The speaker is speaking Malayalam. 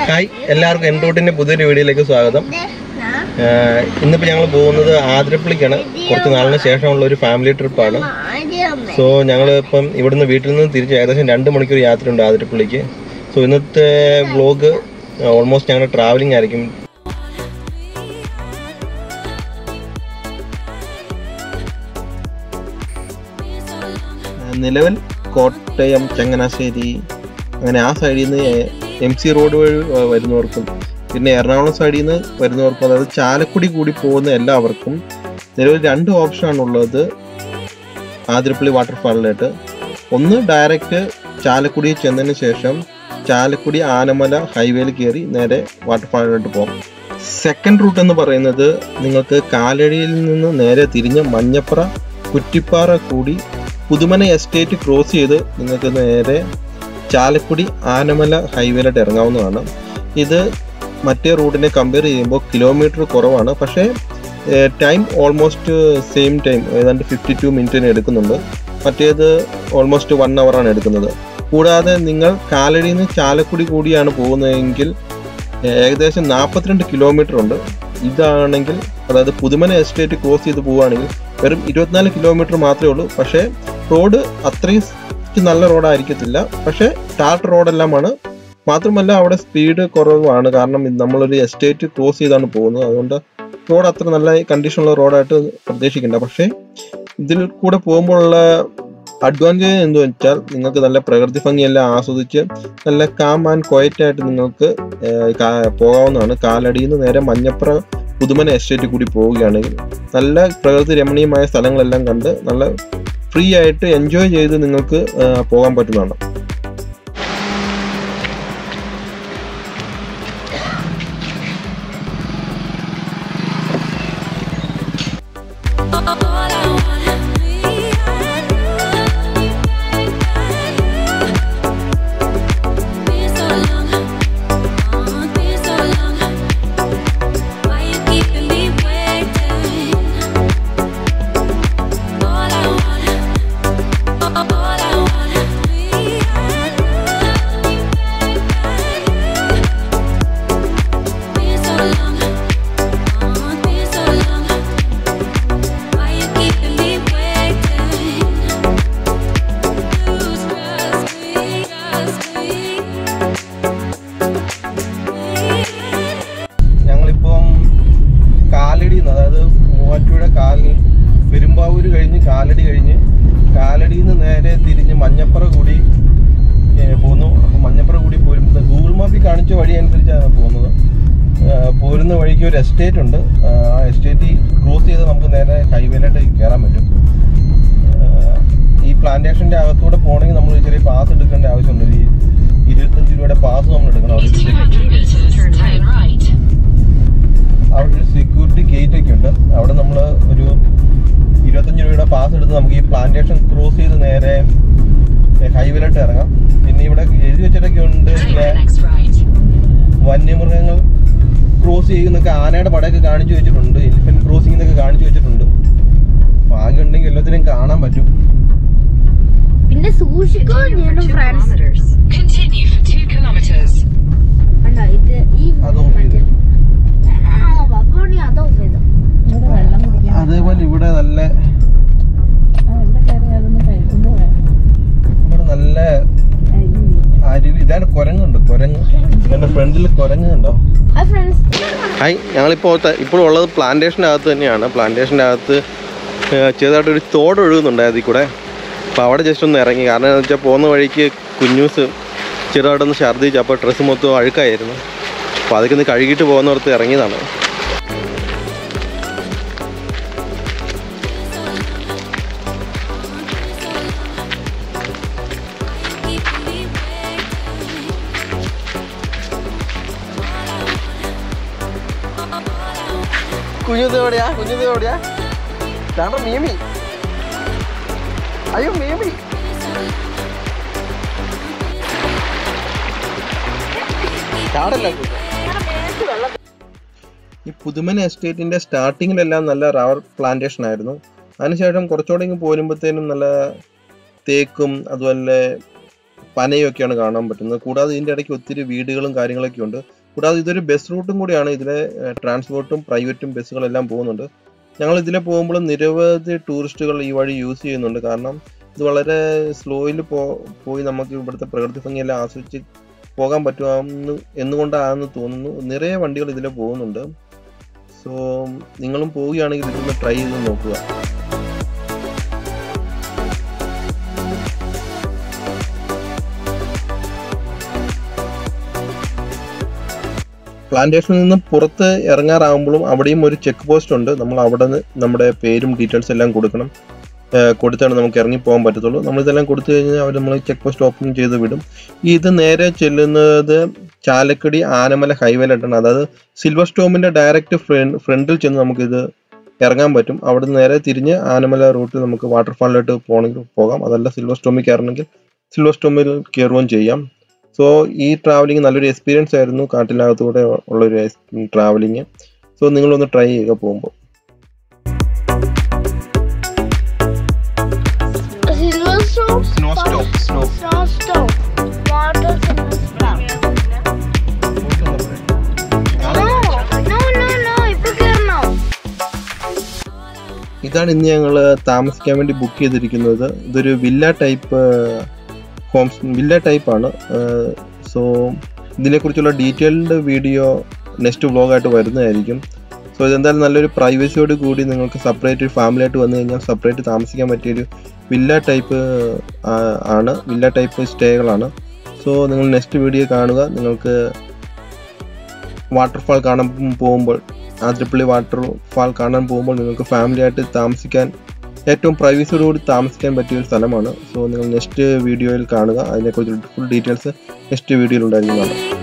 ഹായ് എല്ലാവർക്കും എൻറോട്ടിന്റെ പുതിയൊരു വീഡിയോയിലേക്ക് സ്വാഗതം ആഹ് ഇന്നിപ്പോൾ ഞങ്ങൾ പോകുന്നത് ആതിരപ്പള്ളിക്കാണ് കുറച്ച് നാളിന് ശേഷമുള്ള ഒരു ഫാമിലി ട്രിപ്പാണ് സോ ഞങ്ങൾ ഇപ്പം ഇവിടുന്ന് വീട്ടിൽ നിന്ന് തിരിച്ച് ഏകദേശം രണ്ട് മണിക്കൂർ യാത്രയുണ്ട് ആതിരപ്പള്ളിക്ക് സോ ഇന്നത്തെ വ്ലോഗ് ഓൾമോസ്റ്റ് ഞങ്ങളുടെ ട്രാവലിംഗ് ആയിരിക്കും നിലവിൽ കോട്ടയം ചങ്ങനാശ്ശേരി അങ്ങനെ ആ സൈഡിൽ നിന്ന് എം സി റോഡ് വഴി വ- വരുന്നവർക്കും പിന്നെ എറണാകുളം സൈഡിൽ നിന്ന് വരുന്നവർക്കും അതായത് ചാലക്കുടി കൂടി പോകുന്ന എല്ലാവർക്കും നിലവിൽ രണ്ട് ഓപ്ഷനാണ് ഉള്ളത് ആതിരപ്പള്ളി വാട്ടർഫാളിലായിട്ട് ഒന്ന് ഡയറക്റ്റ് ചാലക്കുടി ചെന്നതിന് ശേഷം ചാലക്കുടി ആനമല ഹൈവേയിൽ കയറി നേരെ വാട്ടർഫാളിലോട്ട് പോകും സെക്കൻഡ് റൂട്ട് എന്ന് പറയുന്നത് നിങ്ങൾക്ക് കാലടിയിൽ നിന്ന് നേരെ തിരിഞ്ഞ് മഞ്ഞപ്ര കുറ്റിപ്പാറ കൂടി പുതുമന എസ്റ്റേറ്റ് ക്രോസ് ചെയ്ത് നിങ്ങൾക്ക് നേരെ ചാലക്കുടി ആനമല ഹൈവേയിലോട്ട് ഇറങ്ങാവുന്നതാണ് ഇത് മറ്റേ റൂട്ടിനെ കമ്പയർ ചെയ്യുമ്പോൾ കിലോമീറ്റർ കുറവാണ് പക്ഷേ ടൈം ഓൾമോസ്റ്റ് സെയിം ടൈം ഏതാണ്ട് ഫിഫ്റ്റി ടു മിനിറ്റിന് എടുക്കുന്നുണ്ട് മറ്റേത് ഓൾമോസ്റ്റ് വൺ ആണ് എടുക്കുന്നത് കൂടാതെ നിങ്ങൾ കാലടിയിൽ നിന്ന് ചാലക്കുടി കൂടിയാണ് പോകുന്നതെങ്കിൽ ഏകദേശം നാൽപ്പത്തിരണ്ട് കിലോമീറ്റർ ഉണ്ട് ഇതാണെങ്കിൽ അതായത് പുതുമന എസ്റ്റേറ്റ് ക്രോസ് ചെയ്ത് പോവുകയാണെങ്കിൽ വെറും ഇരുപത്തിനാല് കിലോമീറ്റർ മാത്രമേ ഉള്ളൂ പക്ഷേ റോഡ് അത്രയും സ് നല്ല റോഡായിരിക്കത്തില്ല പക്ഷേ ടാർട്ട് റോഡെല്ലാമാണ് മാത്രമല്ല അവിടെ സ്പീഡ് കുറവാണ് കാരണം ഇത് നമ്മളൊരു എസ്റ്റേറ്റ് ക്രോസ് ചെയ്താണ് പോകുന്നത് അതുകൊണ്ട് റോഡ് അത്ര നല്ല കണ്ടീഷനുള്ള റോഡായിട്ട് പ്രതീക്ഷിക്കണ്ട പക്ഷേ ഇതിൽ കൂടെ പോകുമ്പോഴുള്ള അഡ്വാൻറ്റേജ് എന്ന് വെച്ചാൽ നിങ്ങൾക്ക് നല്ല പ്രകൃതി ഭംഗിയെല്ലാം ആസ്വദിച്ച് നല്ല കാം ആൻഡ് ക്വയറ്റ് ആയിട്ട് നിങ്ങൾക്ക് ഏഹ്, കാ- പോകാവുന്നതാണ് കാലടിയിൽ നിന്ന് നേരെ മഞ്ഞപ്ര പുതുമന എസ്റ്റേറ്റ് കൂടി പോവുകയാണെങ്കിൽ നല്ല പ്രകൃതി രമണീയമായ സ്ഥലങ്ങളെല്ലാം കണ്ട് നല്ല ഫ്രീ ആയിട്ട് എൻജോയ് ചെയ്ത് നിങ്ങൾക്ക് ഏഹ്, പോകാൻ പറ്റുന്നതാണ് ഞങ്ങളിപ്പം കാലടി അതായത് മൂവാറ്റുപുഴ കാൽ പെരുമ്പാവൂര് കഴിഞ്ഞ് കാലടി കഴിഞ്ഞ് കാലടിയിൽ നിന്ന് നേരെ തിരിഞ്ഞ് മഞ്ഞപ്പുറ കൂടി ഏ, പോന്നു അപ്പം മഞ്ഞപ്പുറ കൂടി പോരുമ്പോൾ ഗൂഗിൾ മാപ്പിൽ കാണിച്ച വഴി അനുസരിച്ചാണ് പോകുന്നത് ആ, പോരുന്ന വഴിക്ക് ഒരു എസ്റ്റേറ്റ് ഉണ്ട് ആ എസ്റ്റേറ്റ് ക്രോസ് ചെയ്ത് നമുക്ക് നേരെ ഹൈവേയിലോട്ട് കയറാൻ പറ്റും ആ, ഈ പ്ലാന്റേഷന്റെ അകത്തൂടെ പോകണമെങ്കിൽ നമ്മൾ ഒരു ചെറിയ പാസ് എടുക്കേണ്ട ആവശ്യമുണ്ട് ഒരു ഇരുപത്തഞ്ച് രൂപയുടെ പാസ് നമ്മൾ എടുക്കണം അവിടെ ഒരു security- അവിടെ ഒരു സെക്യൂരിറ്റി ഗേറ്റ് ഒക്കെ ഉണ്ട് അവിടെ നമ്മൾ ഒരു ഇരുപത്തഞ്ച് രൂപയുടെ പാസ് എടുത്ത് നമുക്ക് ഈ പ്ലാന്റേഷൻ ക്രോസ് ചെയ്ത് നേരെ ഹൈവേയിലോട്ട് ഇറങ്ങാം പിന്നെ ഇവിടെ എഴുതി വെച്ചിട്ടൊക്കെ ഉണ്ട് ഇങ്ങനെ വന്യമൃഗങ്ങൾ ക്രോസ് ചെയ്യുന്നൊക്കെ ആനയുടെ പടയൊക്കെ കാണിച്ചു വെച്ചിട്ടുണ്ട് എലിഫന്റ് ക്രോസിംഗ് എന്നൊക്കെ കാണിച്ചു വെച്ചിട്ടുണ്ട് ഭാഗ്യം ഉണ്ടെങ്കിൽ എല്ലാത്തിനെയും കാണാൻ പറ്റും പിന്നെ സൂക്ഷിക്കോ ചെയ്യണം friends Continue for two kilometers. കണ്ടോ ഇത് ഈ അത് off ചെയ്തു. പപ്പണി അത് ഓഫ് ചെയ്തു ഇവിടെ വെള്ളം കുടിക്കാൻ അതേപോലെ ഇവിടെ നല്ല ആ, ഇവിടെ കയറി അതൊന്ന് കഴിക്കുമ്പോ ഇവിടെ നല്ല അരുവി ഇതാണ് കുരങ്ങുണ്ട് കുരങ്ങ് എന്റെ ഫ്രണ്ടിൽ കുരങ്ങ് ഉണ്ടോ ഹായ് ഫ്രണ്ട്സ് ഹായ് ഞങ്ങളിപ്പോൾ ഇപ്പോൾ ഉള്ളത് പ്ലാന്റേഷൻ്റെ അകത്ത് തന്നെയാണ് പ്ലാന്റേഷൻ്റെ അകത്ത് ഏഹ്, ചെറുതായിട്ടൊരു തോട് ഒഴുകുന്നുണ്ട് അതിൽ കൂടെ അപ്പോൾ അവിടെ ജസ്റ്റ് ഒന്ന് ഇറങ്ങി കാരണം എന്താ വെച്ചാൽ പോകുന്ന വഴിക്ക് കുഞ്ഞൂസ് ചെറുതായിട്ടൊന്ന് ഛർദ്ദിച്ചു അപ്പോൾ ഡ്രസ്സ് മൊത്തം അഴുക്കായിരുന്നു അപ്പോൾ അതൊക്കെ ഒന്ന് കഴുകിയിട്ട് പോകുന്നിടത്ത് ഇറങ്ങിയതാണ് കുഞ്ഞുത് എവിടെയാ കുഞ്ഞുത് എവിടെയാ ചാണ്ട മീമി അയ്യോ മീമി ചാടല്ല ഈ പുതുമന എസ്റ്റേറ്റിന്റെ സ്റ്റാർട്ടിങ്ങിലെല്ലാം നല്ല റബ്ബർ പ്ലാന്റേഷൻ ആയിരുന്നു അതിനുശേഷം കുറച്ചുകൂടെ ഇങ്ങ് പോരുമ്പോഴത്തേനും നല്ല തേക്കും അതുപോലെ പനയൊക്കെയാണ് കാണാൻ പറ്റുന്നത് കൂടാതെ ഇതിൻ്റെ ഇടയ്ക്ക് ഒത്തിരി വീടുകളും കാര്യങ്ങളൊക്കെ ഉണ്ട് കൂടാതെ ഇതൊരു ബസ് റൂട്ടും കൂടിയാണ് ഇതിലെ ട്രാൻസ്പോർട്ടും പ്രൈവറ്റും ബസ്സുകളെല്ലാം പോകുന്നുണ്ട് ഞങ്ങൾ ഇതിലെ പോകുമ്പോൾ നിരവധി ടൂറിസ്റ്റുകൾ ഈ വഴി യൂസ് ചെയ്യുന്നുണ്ട് കാരണം ഇത് വളരെ സ്ലോയിൽ പോ പോയി നമുക്ക് ഇവിടുത്തെ പ്രകൃതി ഭംഗിയെല്ലാം ആസ്വദിച്ച് പോകാൻ പറ്റുമെന്ന് എന്നുകൊണ്ടാണെന്ന് തോന്നുന്നു നിറയെ വണ്ടികൾ ഇതിൽ പോകുന്നുണ്ട് സോ നിങ്ങളും പോവുകയാണെങ്കിൽ ഇതൊന്ന് ട്രൈ ചെയ്ത് നോക്കുക പ്ലാന്റേഷനിൽ നിന്ന് പുറത്ത് ഇറങ്ങാറാകുമ്പോഴും അവിടെയും ഒരു ചെക്ക് പോസ്റ്റ് ഉണ്ട് നമ്മൾ അവിടെ നിന്ന് നമ്മുടെ പേരും ഡീറ്റെയിൽസ് എല്ലാം കൊടുക്കണം ഏഹ് കൊടുത്താണ് നമുക്ക് ഇറങ്ങി പോകാൻ പറ്റത്തുള്ളൂ നമ്മളിതെല്ലാം കൊടുത്തു കഴിഞ്ഞാൽ അവർ നമ്മൾ ചെക്ക് പോസ്റ്റ് ഓപ്പൺ ചെയ്ത് വിടും ഇത് നേരെ ചെല്ലുന്നത് ചാലക്കുടി ആനമല ഹൈവേയിലായിട്ടാണ് അതായത് സിൽവർ സ്റ്റോമിന്റെ ഡയറക്റ്റ് ഫ്രണ്ടിൽ ചെന്ന് നമുക്കിത് ഇറങ്ങാൻ പറ്റും അവിടെ നിന്ന് നേരെ തിരിഞ്ഞ് ആനമല റൂട്ടിൽ നമുക്ക് വാട്ടർഫാളിലോട്ട് പോകണമെങ്കിൽ പോകാം അതല്ല സിൽവർ സ്റ്റോമിൽ കയറണമെങ്കിൽ സിൽവർ സ്റ്റോമിൽ കയറുകയും ചെയ്യാം സോ ഈ ട്രാവലിംഗ് നല്ലൊരു എക്സ്പീരിയൻസ് ആയിരുന്നു കാട്ടിനകത്തൂടെ ഉള്ളൊരു ട്രാവലിംഗ് സോ നിങ്ങളൊന്ന് ട്രൈ ചെയ്യുക പോകുമ്പോൾ Silver stone. Snow stop snow Snow stone. Water silver stone. No, no, no, no. ഇപ്പൊ കേറണോ? ഇതാണ് ഇന്ന് ഞങ്ങൾ താമസിക്കാൻ വേണ്ടി ബുക്ക് ചെയ്തിരിക്കുന്നത് ഇതൊരു വില്ല ടൈപ്പ് ഹോംസ് വില്ല ടൈപ്പാണ് സോ ഇതിനെക്കുറിച്ചുള്ള ഡീറ്റെയിൽഡ് വീഡിയോ നെക്സ്റ്റ് വ്ളോഗായിട്ട് വരുന്നതായിരിക്കും സോ ഇതെന്തായാലും നല്ലൊരു പ്രൈവസിയോട് കൂടി നിങ്ങൾക്ക് സെപ്പറേറ്റ് ഒരു ഫാമിലി ആയിട്ട് വന്നു കഴിഞ്ഞാൽ സെപ്പറേറ്റ് താമസിക്കാൻ പറ്റിയൊരു വില്ല ടൈപ്പ് ആണ് വില്ല ടൈപ്പ് സ്റ്റേകളാണ് സോ നിങ്ങൾ നെക്സ്റ്റ് വീഡിയോ കാണുക നിങ്ങൾക്ക് വാട്ടർഫാൾ കാണാൻ പോകുമ്പോൾ ആതിരപ്പള്ളി വാട്ടർഫാൾ കാണാൻ പോകുമ്പോൾ നിങ്ങൾക്ക് ഫാമിലി ആയിട്ട് താമസിക്കാൻ ഏറ്റവും പ്രൈവസിയോടുകൂടി താമസിക്കാൻ പറ്റിയ ഒരു സ്ഥലമാണ് സോ നിങ്ങൾ നെക്സ്റ്റ് വീഡിയോയിൽ കാണുക അതിനെക്കുറിച്ച് ഫുൾ ഡീറ്റെയിൽസ് നെക്സ്റ്റ് വീഡിയോയിൽ ഉണ്ടായിരിക്കുന്നതാണ്